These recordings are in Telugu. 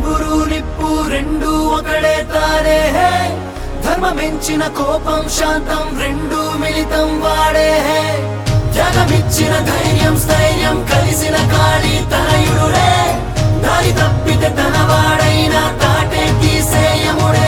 చిగురు నిప్పు రెండు ఒకడే తారే హే ధర్మమించిన కోపం శాంతం రెండు మిళితం వాడే హే త్యాగమిచ్చిన ధైర్యం స్థైర్యం కలిసిన కాళీ తనయుడురే దారి తప్పితే తన వాడైన తాటే తీసేయముడే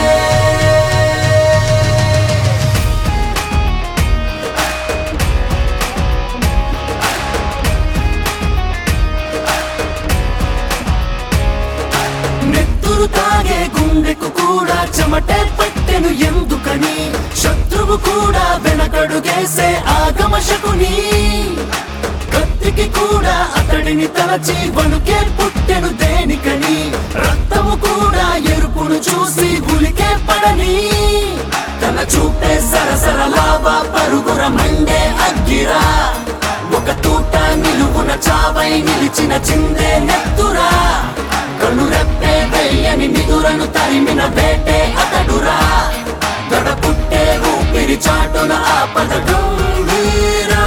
నెత్తురు తాగే గుండెకు కూడా చెమటే పట్టెను ఎందుకని శత్రువు కూడా వెనకడుగేసే ఆగమ శకుని కత్తికి కూడా అతడిని తలచి వణుకే పుట్టెను దేనికని రక్తము కూడా ఎరుపును చూసి ఉలికే పడని తన చూపే సరసర లావా పరుగుర మండే అగ్గిరా ఒక తూట నిలువున చావై నిలిచిన చిందే నెత్తురా కను రెప్పే వెయ్యని నిదురను తరిమిన వేటే అతడురా గడ పుట్టే ఊపిరి చాటున ఆపద గంభీరా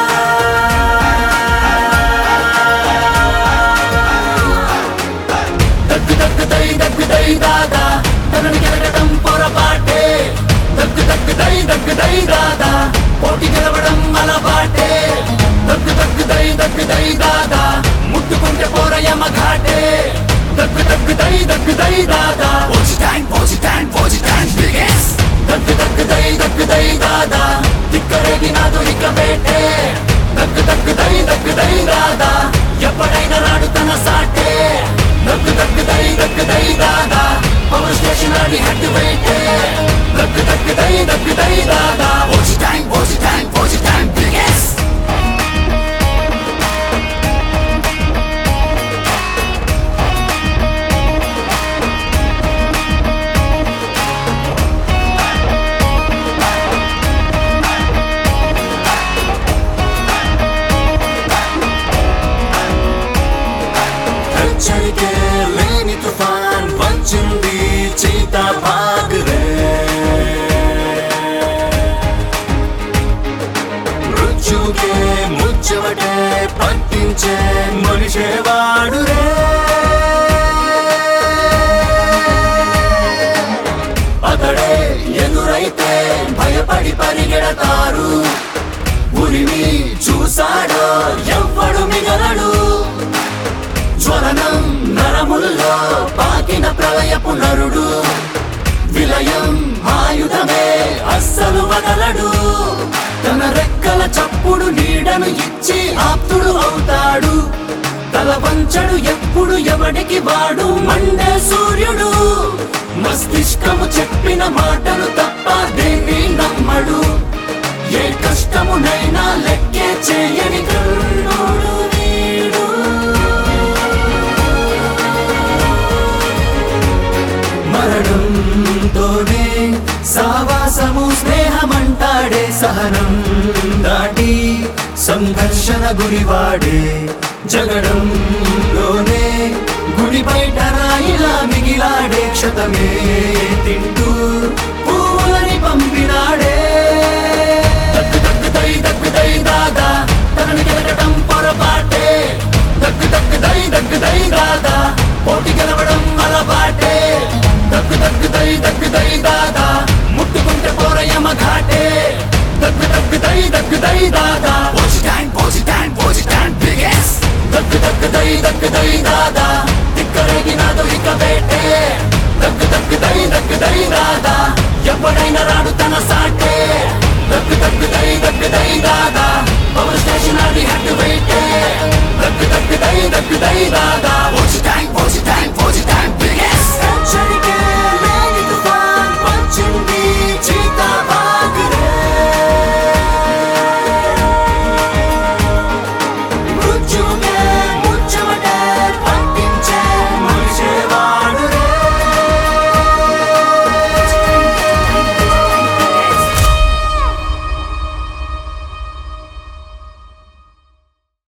దగ్గు దగ్గు దై దగ్గు దై దాదా తనని గెలగడం పొరపాటే దగ్గు దగ్గు దై దగ్గు దై దాదా పోటీ గెలవడం అలవాటే దగ్గు దగ్గు దై దగ్గు దై దాదా ముట్టుకుంటే పోరయమ ఘాటే దగ్గు దగ్గు దై దగ్గు దై దాదా పోచి ట్యాంక్ పోచి ట్యాంక్ పోచి ట్యాంక్ బిగెస్ దగ్గు దగ్గు దై దగ్గు దై దాదా దిక్కరేగి నాదు ఇక వేటే దగ్గు దగ్గు దై దగ్గు దై దాదా ఎప్పుడైనా రాడు తన సాటే దగ్గు దగ్గు దై దగ్గు దై దాదా పవర్ స్టేషన్ అని హెడ్ వెయిటే దగ్గు దగ్గు దై దగ్గు దై దాదా పోచి ట్యాంక్ పోచి ట్యాంక్ పోచి ట్యాంక్ బిగెస్ హెచ్చరికే లేని తుఫాన్ వచ్చింది చీత భాగరే మృత్యుకే ముచ్చవటే పట్టించే మనిషే వాడురే అతడే ఎదురైతే భయపడి పరిగెడతారు ఉరిమి చూసాడో ఎవ్వడు మిగలడు జ్వలనం నరముల్లో పాకిన ప్రళయపు నరుడు విలయం ఆయుధమే అస్సలు వదలడు తన రెక్కల చప్పుడు నీడను ఇచ్చి ఆప్తుడు అవుతాడు తల వంచడు ఎప్పుడు ఎవడికి వాడు మండే సూర్యుడు మస్తిష్కము చెప్పిన మాటలు తప్ప దేన్ని నమ్మడు ఏ కష్టమునైనా లెక్కే చేయని కర్ణుడు వీడు మరణంతోనే సావాసము స్నేహమంటాడే సహనం దాటి సంఘర్షణ గురివాడే జగడంలోనే గుడి బయట రాయిలా మిగిలాడే క్షతమే తింటూ పూలని పంపినాడే దగ్గు దగ్గు దై దగ్గు దై దాదా తనని గెలగడం పొరపాటే దగ్గు దగ్గు దై దగ్గు దై దాదా పోటీ గెలవడం అలవాటే దగ్గు దగ్గు దై దగ్గు దై దాదా ముట్టుకుంటే పోరయమ ఘాటే దగ్గు దగ్గు దై దగ్గు దై దాదా పోచి ట్యాంక్ పోచి ట్యాంక్ పోచి ట్యాంక్ బిగెస్ దగ్గు దగ్గు దై దగ్గు దై దాదా దిక్కరేగి నాదు ఇక వేటే దగ్గు దగ్గు దై దగ్గు దై దాదా ఎప్పుడైనా రాడు తన సాటే